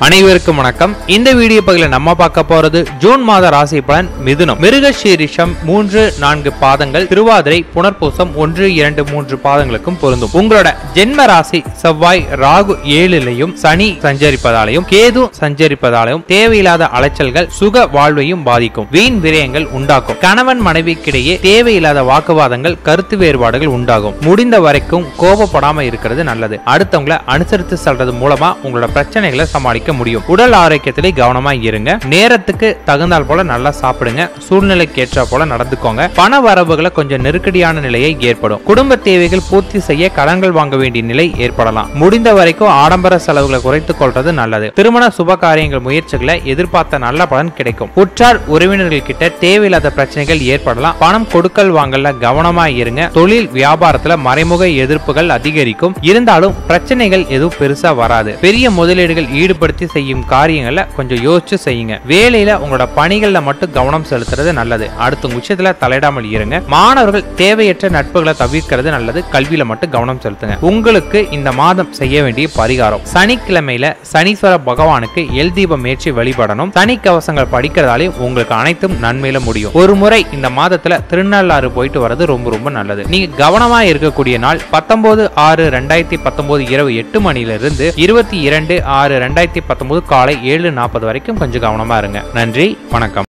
அனைவருக்கும் வணக்கம் இந்த வீடியோ பகுதியில் நம்ம பார்க்க போறது ஜூன் மாத ராசி பலன் மிதுனம் மிருகசீரிஷம் மூன்று நான்கு பாதங்கள் திருவாதிரை புனர்பூசம் ஒன்று இரண்டு மூன்று பாதங்களுக்கும் பொருந்தும் உங்களோட ஜென்ம ராசி செவ்வாய் ராகு ஏழிலையும் சனி சஞ்சரிப்பதாலையும் கேது சஞ்சரிப்பதாலையும் தேவையில்லாத அலைச்சல்கள் சுக வாழ்வையும் பாதிக்கும் வீண் விரயங்கள் உண்டாக்கும் கணவன் மனைவிக்கிடையே தேவையில்லாத வாக்குவாதங்கள் கருத்து வேறுபாடுகள் உண்டாகும் முடிந்த வரைக்கும் கோபப்படாம இருக்கிறது நல்லது அடுத்தவங்களை அனுசரித்து செல்றது மூலமா உங்களோட பிரச்சனைகளை சமாளிக்க முடியும் உடல் ஆரோக்கியத்திலே கவனமா இருங்க நேரத்துக்கு தகுந்தால் போல நல்லா சாப்பிடுங்க சூழ்நிலைக்கு ஏற்ற போல நடந்துக்கோங்க பண வரவுகளை கொஞ்சம் நெருக்கடியான நிலையை ஏற்படும் குடும்ப தேவைகள் பூர்த்தி செய்ய கடன்கள் வாங்க வேண்டிய நிலை ஏற்படலாம் முடிந்த வரைக்கும் ஆடம்பர செலவுகளை குறைத்துக் கொள்றது நல்லது திருமண சுப காரியங்கள் முயற்சிகளை எதிர்பார்த்த நல்ல பலன் கிடைக்கும் உற்றார் உறவினர்கள் கிட்ட தேவையில்லாத பிரச்சனைகள் ஏற்படலாம் பணம் கொடுக்கல் வாங்கல கவனமா இருங்க தொழில் வியாபாரத்துல மறைமுக எதிர்ப்புகள் அதிகரிக்கும் இருந்தாலும் பிரச்சனைகள் எதுவும் பெருசா வராது பெரிய முதலீடுகள் ஈடுபடுத்தி செய்யும் காரியங்களை கொஞ்சம் யோசிச்சு செய்யுங்க வேலையில உங்களோட பணிகள்ல மட்டும் கவனம் செலுத்துறது நல்லது அடுத்த விஷயத்துல தலையிடாமல் இருங்க மாணவர்கள் தேவையற்ற நட்புகளை தவிர்க்கிறது நல்லது கல்வியில மட்டும் கவனம் செலுத்துங்க உங்களுக்கு இந்த மாதம் செய்ய வேண்டிய பரிகாரம் சனிக்கிழமையில சனீஸ்வர பகவானுக்கு எல் தீபம் ஏற்றி வழிபடணும் சனி கவசங்கள் படிக்கிறதாலே உங்களுக்கு அனைத்தும் நன்மையில முடியும் ஒரு முறை இந்த மாதத்துல திருநள்ளாறு போயிட்டு வர்றது ரொம்ப ரொம்ப நல்லது நீங்க கவனமா இருக்கக்கூடிய நாள் பத்தொன்பது ஆறு ரெண்டாயிரத்தி பத்தொன்பது இரவு எட்டு மணியிலிருந்து இருபத்தி இரண்டு ஆறு ரெண்டாயிரத்தி பத்தொன்பது காலை ஏழு நாற்பது வரைக்கும் கொஞ்சம் கவனமா இருங்க நன்றி வணக்கம்